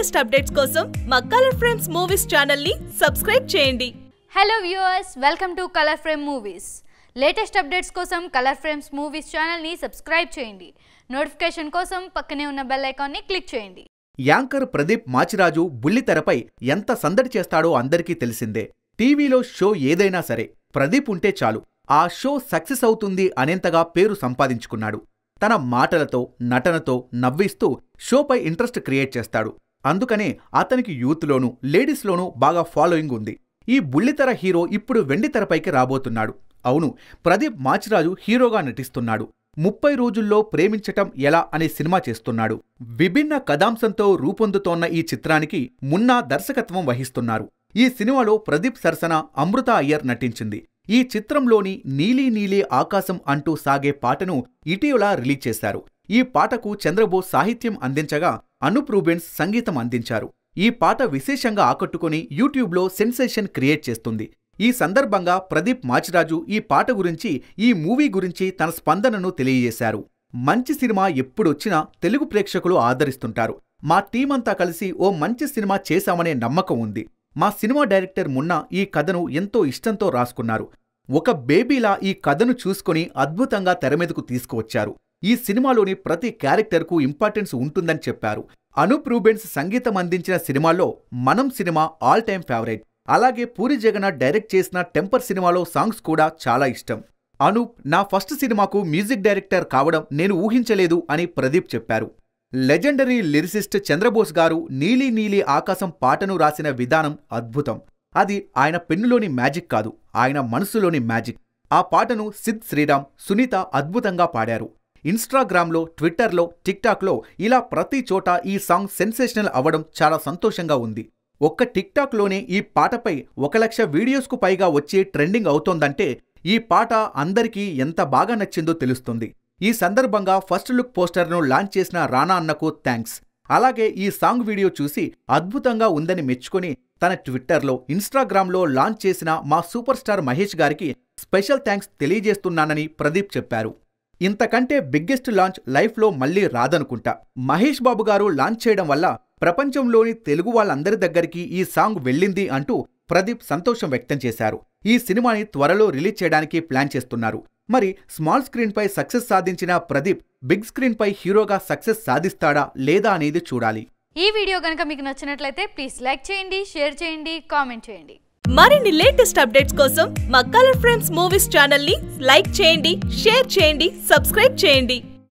latest updates కోసం మా Colour Frames Movies channel ని సబ్స్క్రైబ్ చేయండి hello viewers welcome to Colour Frame Movies latest updates కోసం Colour Frames Movies ఛానల్ని subscribe చేయండి నోటిఫికేషన్ కోసం పక్కనే ఉన్న బెల్ ఐకాన్ని క్లిక్ చేయండి యాంకర్ ప్రదీప్ మాచిరాజు బుల్లితెరపై ఎంత సందడి చేస్తాడో అందరికీ తెలిసిందే టీవీలో షో ఏదైనా సరే ప్రదీప్ ఉంటే చాలు ఆ షో సక్సెస్ అవుతుంది అనేంతగా పేరు సంపాదించుకున్నాడు తన మాటలతో నటనతో నవ్విస్తూ షోపై ఇంట్రెస్ట్ క్రియేట్ చేస్తాడు అందుకనే అతనికి యూత్లోనూ లేడీస్లోనూ బాగా ఫాలోయింగ్ ఉంది ఈ బుల్లితెర హీరో ఇప్పుడు వెండితెరపైకి రాబోతున్నాడు అవును ప్రదీప్ మాచిరాజు హీరోగా నటిస్తున్నాడు ముప్పై రోజుల్లో ప్రేమించటం ఎలా అనే సినిమా చేస్తున్నాడు విభిన్న కథాంశంతో రూపొందుతోన్న ఈ చిత్రానికి మున్నా దర్శకత్వం వహిస్తున్నారు ఈ సినిమాలో ప్రదీప్ సరసన అమృత అయ్యర్ నటించింది ఈ చిత్రంలోని నీలి నీలి ఆకాశం అంటూ సాగే పాటను ఇటీవల రిలీజ్ చేశారు ఈ పాటకు చంద్రబోస్ సాహిత్యం అందించగా అనూప్ రూబెన్స్ సంగీతం అందించారు ఈ పాట విశేషంగా ఆకట్టుకుని యూట్యూబ్లో సెన్సేషన్ క్రియేట్ చేస్తుంది ఈ సందర్భంగా ప్రదీప్ మాచిరాజు ఈ పాట గురించి ఈ మూవీ గురించి తన స్పందనను తెలియజేశారు మంచి సినిమా ఎప్పుడొచ్చినా తెలుగు ప్రేక్షకులు ఆదరిస్తుంటారు మా టీమంతా కలిసి ఓ మంచి సినిమా చేశామనే నమ్మకం ఉంది మా సినిమా డైరెక్టర్ మున్నా ఈ కథను ఎంతో ఇష్టంతో రాసుకున్నారు ఒక బేబీలా ఈ కథను చూసుకొని అద్భుతంగా తెరమీదకు తీసుకువచ్చారు ఈ సినిమాలోని ప్రతి క్యారెక్టర్కు ఇంపార్టెన్స్ ఉంటుందని చెప్పారు అనూప్ రూబెన్స్ సంగీతం అందించిన సినిమాల్లో మనం సినిమా ఆల్ టైమ్ ఫేవరెట్ అలాగే పూరి జగన్నాథ్ డైరెక్ట్ చేసిన టెంపర్ సినిమాలో సాంగ్స్ కూడా చాలా ఇష్టం అనూప్ నా ఫస్ట్ సినిమాకు మ్యూజిక్ డైరెక్టర్ కావడం నేను ఊహించలేదు అని ప్రదీప్ చెప్పారు లెజెండరీ లిరిసిస్ట్ చంద్రబోస్ గారు నీలి నీలి ఆకాశం పాటను రాసిన విధానం అద్భుతం అది ఆయన పెన్నులోని మ్యాజిక్ కాదు ఆయన మనసులోని మ్యాజిక్ ఆ పాటను సిద్ శ్రీరామ్ సునీత అద్భుతంగా పాడారు ఇన్స్టాగ్రామ్లో ట్విట్టర్లో టిక్టాక్లో ఇలా ప్రతి చోట ఈ సాంగ్ సెన్సేషనల్ అవ్వడం చాలా సంతోషంగా ఉంది ఒక్క టిక్టాక్లోనే ఈ పాటపై ఒక లక్ష వీడియోస్కు పైగా వచ్చి ట్రెండింగ్ అవుతోందంటే ఈ పాట అందరికీ ఎంత బాగా నచ్చిందో తెలుస్తుంది ఈ సందర్భంగా ఫస్ట్ లుక్ పోస్టర్ను లాంచ్ చేసిన రానా అన్నకు థ్యాంక్స్ అలాగే ఈ సాంగ్ వీడియో చూసి అద్భుతంగా ఉందని మెచ్చుకొని తన ట్విట్టర్లో ఇన్స్టాగ్రామ్లో లాంచ్ చేసిన మా సూపర్ స్టార్ మహేష్ గారికి స్పెషల్ థ్యాంక్స్ తెలియజేస్తున్నానని ప్రదీప్ చెప్పారు ఇంతకంటే బిగ్గెస్ట్ లాంచ్ లైఫ్లో మళ్ళీ రాదనుకుంటా మహేష్ బాబు గారు లాంచ్ చేయడం వల్ల ప్రపంచంలోని తెలుగు వాళ్ళందరి దగ్గరికి ఈ సాంగ్ వెళ్ళింది అంటూ ప్రదీప్ సంతోషం వ్యక్తం చేశారు ఈ సినిమాని త్వరలో రిలీజ్ చేయడానికి ప్లాన్ చేస్తున్నారు మరి స్మాల్ స్క్రీన్పై సక్సెస్ సాధించిన ప్రదీప్ బిగ్ స్క్రీన్పై హీరోగా సక్సెస్ సాధిస్తాడా లేదా అనేది చూడాలి ఈ వీడియో కనుక మీకు నచ్చినట్లయితే ప్లీజ్ లైక్ చేయండి షేర్ చేయండి కామెంట్ చేయండి మరిన్ని లేటెస్ట్ అప్డేట్స్ కోసం మా కలర్ ఫ్రేమ్స్ మూవీస్ ఛానల్ ని లైక్ చేయండి షేర్ చేయండి సబ్స్క్రైబ్ చేయండి